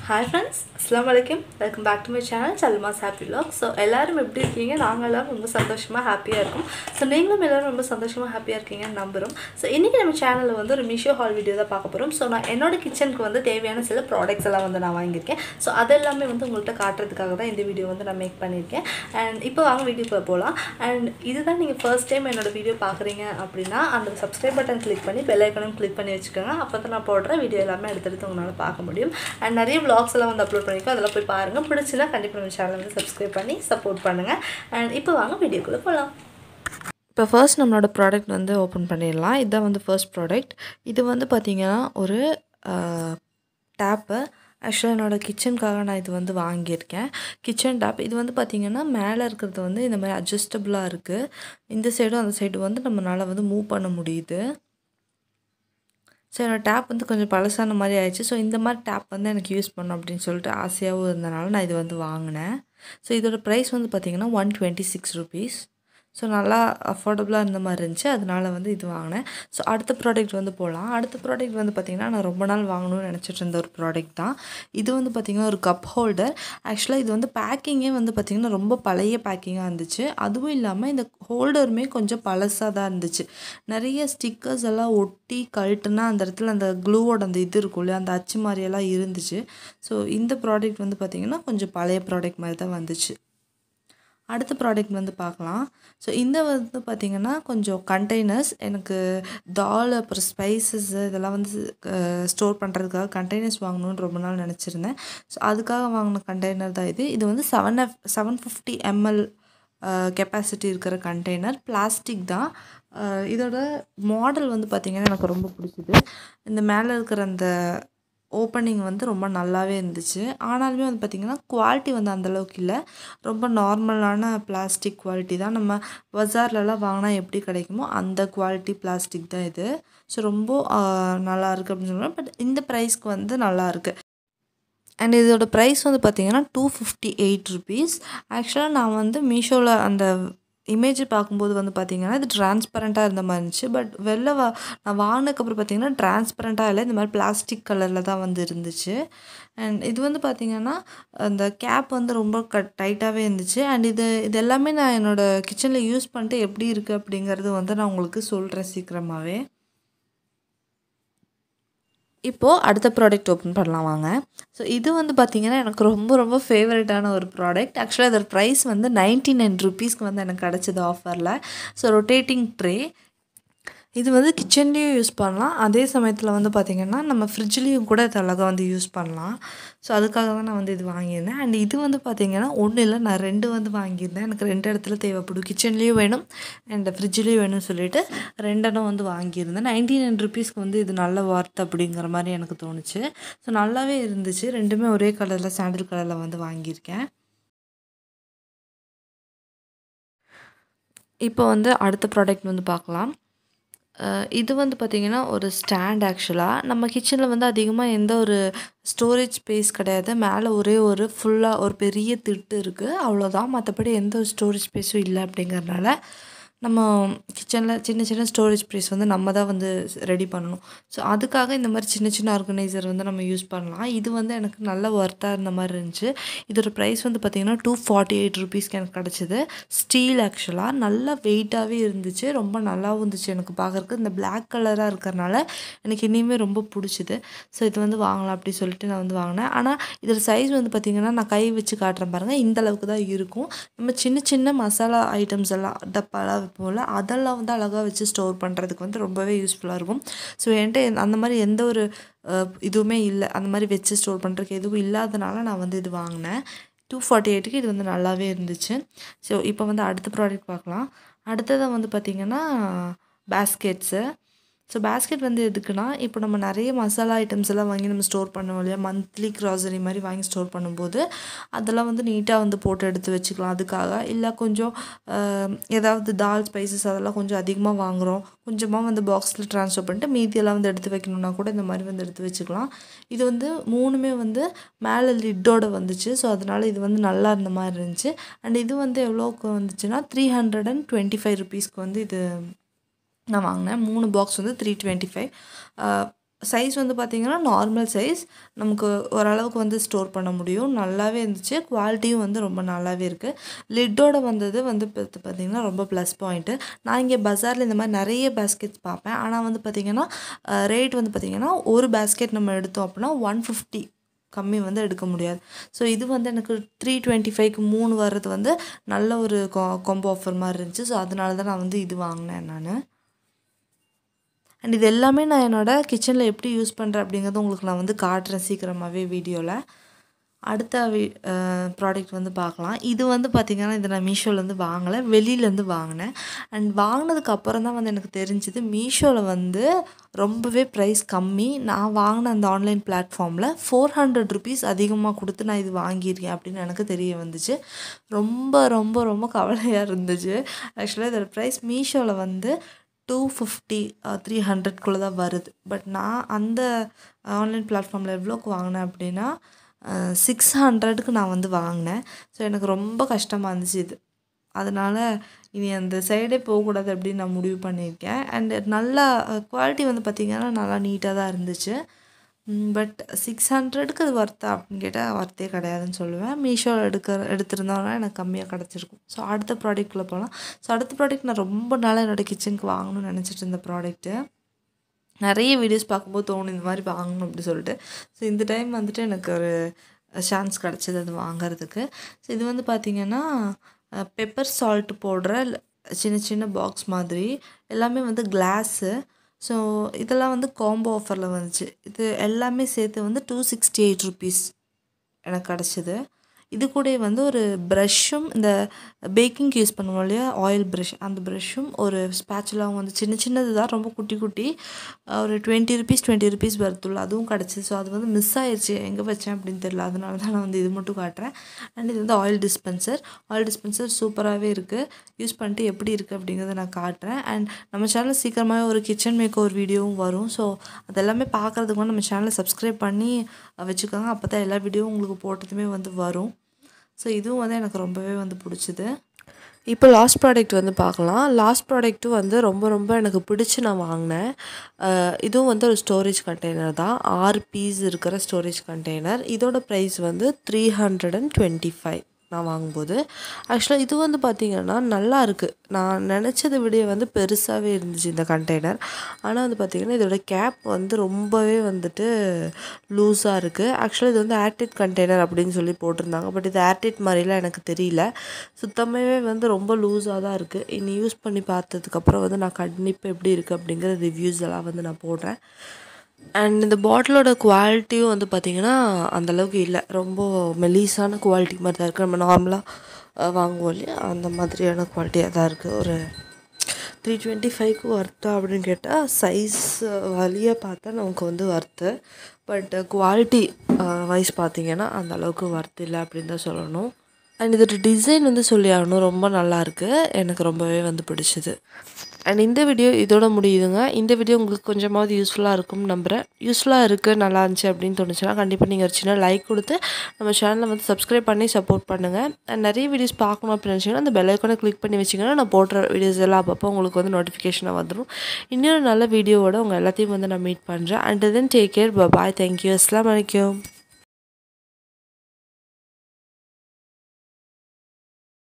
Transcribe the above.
hi friends அஸ்லாம் வலைக்கம் welcome back to my channel Salma's happy vlog so எல்லாரும் எப்படி இருக்கீங்க நாங்கள் எல்லாரும் ரொம்ப சந்தோஷமாக ஹாப்பியாக இருக்கோம் ஸோ நீங்களும் எல்லாரும் ரொம்ப சந்தோஷமாக ஹாப்பியாக இருக்கீங்கன்னு நம்புகிறோம் ஸோ இன்றைக்கி நம்ம சேனலில் வந்து ஒரு மிஷோ ஹால் வீடியோ தான் பார்க்க போகிறோம் ஸோ நான் என்னோட கிச்சனுக்கு வந்து தேவையான சில ப்ராடக்ட்ஸ் எல்லாம் வந்து நான் வாங்கியிருக்கேன் ஸோ அதெல்லாமே வந்து உங்கள்கிட்ட காட்டுறதுக்காக தான் இந்த வீடியோ வந்து நான் மேக் பண்ணியிருக்கேன் அண்ட் இப்போ வாங்க வீடியோக்குள்ளே போகலாம் அண்ட் இதுதான் நீங்கள் ஃபர்ஸ்ட் டைம் என்னோட வீடியோ பார்க்குறீங்க அப்படின்னா அந்த சப்ஸ்கிரைப் பட்டன் கிளிக் பண்ணி பெல் ஐக்கனும் கிளிக் பண்ணி வச்சுக்கோங்க அப்போ தான் நான் போடுற வீடியோ எல்லாமே எடுத்துகிட்டு உங்களால் பார்க்க முடியும் அண்ட் நிறைய vlogs எல்லாம் வந்து அப்லோட் பண்ணியிருக்கோம் அதெல்லாம் போய் பாருங்கள் பிடிச்சினா கண்டிப்பாக நம்ம சேனலை வந்து சப்ஸ்கிரைப் பண்ணி சப்போர்ட் பண்ணுங்கள் அண்ட் இப்போ வாங்க வீடியோக்குள்ளே போகலாம் இப்போ ஃபர்ஸ்ட் நம்மளோட ப்ராடக்ட் வந்து ஓப்பன் பண்ணிடலாம் இதுதான் வந்து ஃபர்ஸ்ட் ப்ராடக்ட் இது வந்து பார்த்திங்கன்னா ஒரு டேப்பு ஆக்சுவலாக என்னோடய கிச்சனுக்காக நான் இது வந்து வாங்கியிருக்கேன் கிச்சன் டேப் இது வந்து பார்த்திங்கன்னா மேலே இருக்கிறது வந்து இந்த மாதிரி அட்ஜஸ்டபுளாக இருக்குது இந்த சைடும் அந்த சைடும் வந்து நம்மளால் வந்து மூவ் பண்ண முடியுது ஸோ என்னோடய டேப் வந்து கொஞ்சம் பழசான மாதிரி ஆயிடுச்சு ஸோ இந்த மாதிரி டேப் வந்து எனக்கு யூஸ் பண்ணணும் அப்படின்னு சொல்லிட்டு ஆசையாகவும் இருந்தனால நான் இது வந்து வாங்கினேன் ஸோ இதோட ப்ரைஸ் வந்து பார்த்திங்கன்னா one twenty six rupees so நல்லா அஃபோர்டபுளாக இருந்த மாதிரி இருந்துச்சு அதனால வந்து இது வாங்கினேன் ஸோ அடுத்த ப்ராடக்ட் வந்து போகலாம் அடுத்த ப்ராடக்ட் வந்து பார்த்திங்கன்னா நான் ரொம்ப நாள் வாங்கணும்னு நினச்சிட்டு இருந்த ஒரு ப்ராடக்ட் தான் இது வந்து பார்த்திங்கன்னா ஒரு கப் ஹோல்டர் ஆக்சுவலாக இது வந்து பேக்கிங்கே வந்து பார்த்திங்கன்னா ரொம்ப பழைய பேக்கிங்காக இருந்துச்சு அதுவும் இல்லாமல் இந்த ஹோல்டருமே கொஞ்சம் பழசாக தான் இருந்துச்சு நிறைய ஸ்டிக்கர்ஸ் எல்லாம் ஒட்டி கழட்டுனா அந்த இடத்துல அந்த க்ளூவோட அந்த இது இருக்கும் இல்லையா அந்த அச்சு மாதிரியெல்லாம் இருந்துச்சு ஸோ இந்த ப்ராடக்ட் வந்து பார்த்திங்கன்னா கொஞ்சம் பழைய ப்ராடக்ட் மாதிரி தான் வந்துச்சு அடுத்த ப்ராடக்ட் வந்து பார்க்கலாம் ஸோ இந்த வந்து பார்த்திங்கன்னா கொஞ்சம் கண்டெய்னர்ஸ் எனக்கு தால் அப்புறம் ஸ்பைசஸ் இதெல்லாம் வந்து ஸ்டோர் பண்ணுறதுக்காக கண்டெய்னர்ஸ் வாங்கணும்னு ரொம்ப நாள் நினச்சிருந்தேன் ஸோ அதுக்காக வாங்கின கண்டெய்னர் தான் இது இது வந்து seven F seven fifty ML capacity இருக்கிற கண்டெய்னர் பிளாஸ்டிக் தான் இதோட மாடல் வந்து பார்த்திங்கன்னா எனக்கு ரொம்ப பிடிச்சிது இந்த மேலே இருக்கிற அந்த ஓப்பனிங் வந்து ரொம்ப நல்லாவே இருந்துச்சு ஆனாலுமே வந்து பார்த்திங்கன்னா குவாலிட்டி வந்து அந்தளவுக்கு இல்லை ரொம்ப நார்மலான பிளாஸ்டிக் குவாலிட்டி தான் நம்ம பஜார்லலாம் வாங்கினா எப்படி கிடைக்குமோ அந்த குவாலிட்டி பிளாஸ்டிக் தான் இது ஸோ ரொம்ப நல்லா இருக்குது அப்படின்னு சொல்லுவேன் பட் இந்த ப்ரைஸ்க்கு வந்து நல்லாயிருக்கு அண்ட் இதோட ப்ரைஸ் வந்து பார்த்திங்கன்னா டூ ஃபிஃப்டி எயிட் ருபீஸ் ஆக்சுவலாக நான் வந்து மீஷோவில் அந்த இமேஜ் பார்க்கும்போது வந்து பார்த்திங்கன்னா இது டிரான்ஸ்பரண்ட்டாக இருந்த மாதிரி இருந்துச்சு பட் வெளில வா நான் வாங்கினதுக்கப்புறம் பார்த்திங்கன்னா டிரான்ஸ்பரண்ட்டாக இல்லை இந்த மாதிரி பிளாஸ்டிக் கலரில் தான் வந்து இருந்துச்சு அண்ட் இது வந்து பார்த்திங்கன்னா அந்த கேப் வந்து ரொம்ப கட் டைட்டாகவே இருந்துச்சு அண்ட் இது இது எல்லாமே நான் என்னோடய கிச்சனில் யூஸ் பண்ணிட்டு எப்படி இருக்குது அப்படிங்கிறது வந்து நான் உங்களுக்கு சொல்கிறேன் சீக்கிரமாகவே இப்போது அடுத்த ப்ராடக்ட் ஓப்பன் பண்ணலாம் வாங்க ஸோ இது வந்து பார்த்திங்கன்னா எனக்கு ரொம்ப ரொம்ப ஃபேவரட்டான ஒரு ப்ராடக்ட் ஆக்சுவலாக அதோட ப்ரைஸ் வந்து நைன்ட்டி நைன் ருபீஸ்க்கு வந்து எனக்கு கிடச்சிது ஆஃபரில் ஸோ ரொட்டேட்டிங் ட்ரே இது வந்து கிச்சன்லேயும் யூஸ் பண்ணலாம் அதே சமயத்தில் வந்து பார்த்திங்கன்னா நம்ம ஃப்ரிட்ஜ்லேயும் கூட இது அழகாக வந்து யூஸ் பண்ணலாம் ஸோ அதுக்காக தான் நான் வந்து இது வாங்கியிருந்தேன் அண்ட் இது வந்து பார்த்திங்கன்னா ஒன்றும் இல்லை நான் ரெண்டு வந்து வாங்கியிருந்தேன் எனக்கு ரெண்டு இடத்துல தேவைப்படும் கிச்சன்லேயும் வேணும் அண்ட் ஃப்ரிட்ஜ்லேயும் வேணும்னு சொல்லிட்டு ரெண்டெண்ணம் வந்து வாங்கியிருந்தேன் நைன்டி நைன் ருபீஸ்க்கு வந்து இது நல்ல ஒர்த் அப்படிங்கிற மாதிரி எனக்கு தோணுச்சு ஸோ நல்லாவே இருந்துச்சு ரெண்டுமே ஒரே கலரில் சாண்டில் கலரில் வந்து வாங்கியிருக்கேன் இப்போ வந்து அடுத்த ப்ராடக்ட் வந்து பார்க்கலாம் இது வந்து பார்த்திங்கன்னா ஒரு ஸ்டாண்ட் ஆக்சுவலாக நம்ம கிச்சனில் வந்து அதிகமாக எந்த ஒரு ஸ்டோரேஜ் ஸ்பேஸ் கிடையாது மேலே ஒரே ஒரு ஃபுல்லாக ஒரு பெரிய திட்டு இருக்குது அவ்வளோதான் மற்றபடி எந்த ஒரு ஸ்டோரேஜ் ஸ்பேஸும் இல்லை அப்படிங்கிறனால நம்ம கிச்சனில் சின்ன சின்ன ஸ்டோரேஜ் ஸ்பேஸ் வந்து நம்ம தான் வந்து ரெடி பண்ணணும் ஸோ அதுக்காக இந்த மாதிரி சின்ன சின்ன ஆர்கனைசர் வந்து நம்ம யூஸ் பண்ணலாம் இது வந்து எனக்கு நல்ல ஒர்த்தாக இருந்த மாதிரி இருந்துச்சு இதோட ப்ரைஸ் வந்து பார்த்திங்கன்னா டூ ஃபார்ட்டி எயிட் ருபீஸ்க்கு எனக்கு கிடச்சிது ஸ்டீல் ஆக்சுவலாக நல்லா வெயிட்டாகவே இருந்துச்சு ரொம்ப நல்லாவும் இருந்துச்சு எனக்கு பார்க்குறக்கு இந்த பிளாக் கலராக இருக்கிறனால எனக்கு இனிமேல் ரொம்ப பிடிச்சிது ஸோ இது வந்து வாங்கலாம் அப்படி சொல்லிட்டு நான் வந்து வாங்கினேன் ஆனால் இதோட சைஸ் வந்து பார்த்திங்கன்னா நான் கை வச்சு காட்டுறேன் பாருங்கள் இந்த அளவுக்கு தான் இருக்கும் நம்ம சின்ன சின்ன மசாலா ஐட்டம்ஸ் எல்லாம் டப்பாலாம் வைப்போம்ல அதெல்லாம் வந்து அழகாக வச்சு ஸ்டோர் பண்ணுறதுக்கு வந்து ரொம்பவே யூஸ்ஃபுல்லாக இருக்கும் ஸோ என்கிட்ட அந்த மாதிரி எந்த ஒரு இதுவுமே இல்லை அந்த மாதிரி வச்சு ஸ்டோர் பண்ணுறதுக்கு எதுவும் இல்லாதனால நான் வந்து இது வாங்கினேன் டூ ஃபார்ட்டி எயிட்டுக்கு இது வந்து நல்லாவே இருந்துச்சு ஸோ இப்போ வந்து அடுத்த ப்ராடக்ட் பார்க்கலாம் அடுத்ததை வந்து பார்த்திங்கன்னா பேஸ்கெட்ஸு ஸோ பேஸ்கெட் வந்து எதுக்குன்னா இப்போ நம்ம நிறைய மசாலா ஐட்டம்ஸ் எல்லாம் வாங்கி நம்ம ஸ்டோர் பண்ணுவோம் இல்லையா மந்த்லி க்ராசரி மாதிரி வாங்கி ஸ்டோர் பண்ணும்போது அதெல்லாம் வந்து நீட்டாக வந்து போட்டு எடுத்து வச்சுக்கலாம் அதுக்காக இல்லை கொஞ்சம் ஏதாவது தால் ஸ்பைசஸ் அதெல்லாம் கொஞ்சம் அதிகமாக வாங்குகிறோம் கொஞ்சமாக வந்து பாக்ஸில் ட்ரான்ஸ்ஃபர் பண்ணிட்டு மீதியெல்லாம் வந்து எடுத்து வைக்கணுன்னா கூட இந்த மாதிரி வந்து எடுத்து வச்சுக்கலாம் இது வந்து மூணுமே வந்து மேலே லிட்டோட வந்துச்சு ஸோ அதனால் இது வந்து நல்லா இருந்த மாதிரி இருந்துச்சு அண்ட் இது வந்து எவ்வளோக்கு வந்துச்சுன்னா three hundred and twenty five ருபீஸ்க்கு வந்து இது நான் வாங்கினேன் மூணு பாக்ஸ் வந்து த்ரீ டுவெண்ட்டி ஃபைவ் சைஸ் வந்து பார்த்திங்கன்னா நார்மல் சைஸ் நமக்கு ஓரளவுக்கு வந்து ஸ்டோர் பண்ண முடியும் நல்லாவே இருந்துச்சு குவாலிட்டியும் வந்து ரொம்ப நல்லாவே இருக்குது லிட்டோட வந்தது வந்து பார்த்து பார்த்திங்கன்னா ரொம்ப ப்ளஸ் பாயிண்ட்டு நான் இங்கே பஜாரில் இந்த மாதிரி நிறைய பேஸ்கெட்ஸ் பார்ப்பேன் ஆனால் வந்து பார்த்திங்கன்னா ரேட் வந்து பார்த்திங்கன்னா ஒரு பேஸ்கெட் நம்ம எடுத்தோம் அப்படின்னா ஒன் ஃபிஃப்டி கம்மி வந்து எடுக்க முடியாது ஸோ இது வந்து எனக்கு த்ரீ டுவெண்ட்டி ஃபைவ்க்கு மூணு வர்றது வந்து நல்ல ஒரு கா காம்போ ஆஃபர் மாதிரி இருந்துச்சு ஸோ அதனால தான் நான் வந்து இது வாங்கினேன் நான் அண்ட் இது எல்லாமே நான் என்னோடய கிச்சனில் எப்படி யூஸ் பண்ணுறேன் அப்படிங்கிறத உங்களுக்கு நான் வந்து காட்டுறேன் சீக்கிரமாகவே வீடியோவில் அடுத்த வி ப்ராடக்ட் வந்து பார்க்கலாம் இது வந்து பார்த்திங்கன்னா இது நான் மீஷோலேருந்து வாங்கலை வெளியிலேருந்து வாங்கினேன் அண்ட் வாங்கினதுக்கு அப்புறம் தான் வந்து எனக்கு தெரிஞ்சுது மீஷோவில் வந்து ரொம்பவே ப்ரைஸ் கம்மி நான் வாங்கின அந்த ஆன்லைன் பிளாட்ஃபார்மில் ஃபோர் ஹண்ட்ரட் ருபீஸ் அதிகமாக கொடுத்து நான் இது வாங்கியிருக்கேன் அப்படின்னு எனக்கு தெரிய வந்துச்சு ரொம்ப ரொம்ப ரொம்ப கவலையாக இருந்துச்சு ஆக்சுவலாக இதோட ப்ரைஸ் மீஷோவில் வந்து டூ ஃபிஃப்டி த்ரீ ஹண்ட்ரட்குள்ளே தான் வருது பட் நான் அந்த ஆன்லைன் பிளாட்ஃபார்மில் எவ்வளோக்கு வாங்கினேன் அப்படின்னா சிக்ஸ் ஹண்ட்ரடுக்கு நான் வந்து வாங்கினேன் ஸோ எனக்கு ரொம்ப கஷ்டமாக இருந்துச்சு இது அதனால் இனி அந்த சைடே போகக்கூடாது அப்படின்னு நான் முடிவு பண்ணியிருக்கேன் அண்ட் நல்லா குவாலிட்டி வந்து பார்த்திங்கன்னா நல்லா நீட்டாக தான் இருந்துச்சு பட் சிக்ஸ் ஹண்ட்ரடுக்கு அது ஒர்த்தா அப்படின்னு கேட்டால் ஒர்த்தே கிடையாதுன்னு சொல்லுவேன் மீஷோவில் எடுக்கிற எடுத்திருந்தோன்னா எனக்கு கம்மியாக கிடச்சிருக்கும் ஸோ அடுத்த ப்ராடக்ட்டில் போகலாம் ஸோ அடுத்த ப்ராடக்ட் நான் ரொம்ப நாளாக என்னோடய கிச்சனுக்கு வாங்கணும்னு நினச்சிட்டு இருந்த ப்ராடக்ட்டு நிறைய வீடியோஸ் பார்க்கும்போது தோணும் இந்த மாதிரி வாங்கணும் அப்படி சொல்லிட்டு ஸோ இந்த டைம் வந்துட்டு எனக்கு ஒரு சான்ஸ் கிடச்சிது அது வாங்கிறதுக்கு ஸோ இது வந்து பார்த்திங்கன்னா பெப்பர் சால்ட் போடுற சின்ன சின்ன பாக்ஸ் மாதிரி எல்லாமே வந்து கிளாஸு ஸோ இதெல்லாம் வந்து காம்போ ஆஃபரில் வந்துச்சு இது எல்லாமே சேர்த்து வந்து டூ சிக்ஸ்டி எயிட் ருபீஸ் எனக்கு கிடச்சிது இது கூட வந்து ஒரு ப்ரஷ்ஷும் இந்த பேக்கிங்க்கு யூஸ் பண்ணுவோம் இல்லையா ஆயில் ப்ரஷ் அந்த ப்ரஷ்ஷும் ஒரு ஸ்பேச்சுலாவும் வந்து சின்ன சின்னது தான் ரொம்ப குட்டி குட்டி ஒரு டுவெண்ட்டி ருபீஸ் டுவெண்ட்டி ருபீஸ் வருதுள்ள அதுவும் கிடச்சி ஸோ அது வந்து மிஸ் ஆயிடுச்சு எங்கே வச்சேன் அப்படின்னு தெரியல அதனால தான் நான் வந்து இது மட்டும் காட்டுறேன் அண்ட் இது வந்து ஆயில் டிஸ்பென்சர் ஆயில் டிஸ்பென்சர் சூப்பராகவே இருக்குது யூஸ் பண்ணிட்டு எப்படி இருக்குது அப்படிங்கிறத நான் காட்டுறேன் அண்ட் நம்ம சேனலில் சீக்கிரமாகவே ஒரு கிச்சன் மேக் ஒரு வீடியோவும் வரும் ஸோ அதெல்லாமே பார்க்குறதுக்கு வந்து நம்ம சேனலை சப்ஸ்கிரைப் பண்ணி வச்சுக்கோங்க அப்போ தான் எல்லா வீடியோவும் உங்களுக்கு போட்டதுமே வந்து வரும் ஸோ இதுவும் வந்து எனக்கு ரொம்பவே வந்து பிடிச்சிது இப்போ லாஸ்ட் ப்ராடக்ட் வந்து பார்க்கலாம் லாஸ்ட் ப்ராடக்ட்டும் வந்து ரொம்ப ரொம்ப எனக்கு பிடிச்சி நான் வாங்கினேன் இதுவும் வந்து ஒரு ஸ்டோரேஜ் கண்டெய்னர் தான் ஆறு பீஸ் இருக்கிற ஸ்டோரேஜ் கண்டெய்னர் இதோட ப்ரைஸ் வந்து three hundred and twenty five நான் வாங்கும்போது ஆக்சுவலாக இது வந்து பார்த்திங்கன்னா நல்லா இருக்குது நான் நினச்சதை விட வந்து பெருசாகவே இருந்துச்சு இந்த கண்டெய்னர் ஆனால் வந்து பார்த்திங்கன்னா இதோட கேப் வந்து ரொம்பவே வந்துட்டு லூஸாக இருக்குது ஆக்சுவலாக இது வந்து ஏர்டெட் கண்டெய்னர் அப்படின்னு சொல்லி போட்டிருந்தாங்க பட் இது ஏர்டெட் மாதிரிலாம் எனக்கு தெரியல சுத்தமாகவே வந்து ரொம்ப லூஸாக தான் இருக்குது இனி யூஸ் பண்ணி பார்த்ததுக்கப்புறம் வந்து நான் கண்டிப்பாக எப்படி இருக்குது அப்படிங்கிற ரிவ்யூஸ் எல்லாம் வந்து நான் போடுறேன் அண்ட் இந்த பாட்டிலோட குவாலிட்டியும் வந்து பார்த்திங்கன்னா அந்தளவுக்கு இல்லை ரொம்ப மெலீஸான குவாலிட்டி மாதிரி தான் இருக்குது நம்ம நார்மலாக வாங்குவோம் இல்லையா அந்த மாதிரியான குவாலிட்டியாக தான் இருக்குது ஒரு த்ரீ டுவெண்ட்டி ஃபைவ்க்கு ஒர்த்தா அப்படின்னு கேட்டால் சைஸ் வழியாக பார்த்தா நமக்கு வந்து ஒர்த்து பட் குவாலிட்டி வைஸ் பார்த்திங்கன்னா அந்த அளவுக்கு ஒர்த் இல்லை அப்படின்னு தான் சொல்லணும் அண்ட் இதோட டிசைன் வந்து சொல்லி ஆகணும் ரொம்ப நல்லாயிருக்கு எனக்கு ரொம்பவே வந்து பிடிச்சிது அண்ட் இந்த வீடியோ இதோட முடியுதுங்க இந்த வீடியோ உங்களுக்கு கொஞ்சமாவது யூஸ்ஃபுல்லாக இருக்கும்னு நம்புகிறேன் யூஸ்ஃபுல்லாக இருக்குது நல்லா இருந்துச்சு அப்படின்னு தோணுச்சுன்னா கண்டிப்பாக நீங்கள் ஒரு சின்ன லைக் கொடுத்து நம்ம சேனலை வந்து சப்ஸ்கிரைப் பண்ணி சப்போர்ட் பண்ணுங்கள் அண்ட் நிறைய வீடியோஸ் பார்க்கணும் அப்படின்னு நினச்சிங்கன்னா அந்த பெல் ஐக்கானை கிளிக் பண்ணி வச்சிங்கன்னா நான் போடுற வீடியோஸ் எல்லாம் அப்பப்போ உங்களுக்கு வந்து நோட்டிஃபிகேஷனாக வந்துடும் இன்னொரு நல்ல வீடியோவோட உங்கள் எல்லாத்தையும் வந்து நான் மீட் பண்ணுறேன் and then take care bye thank you அஸ்லாம் வலைக்கம்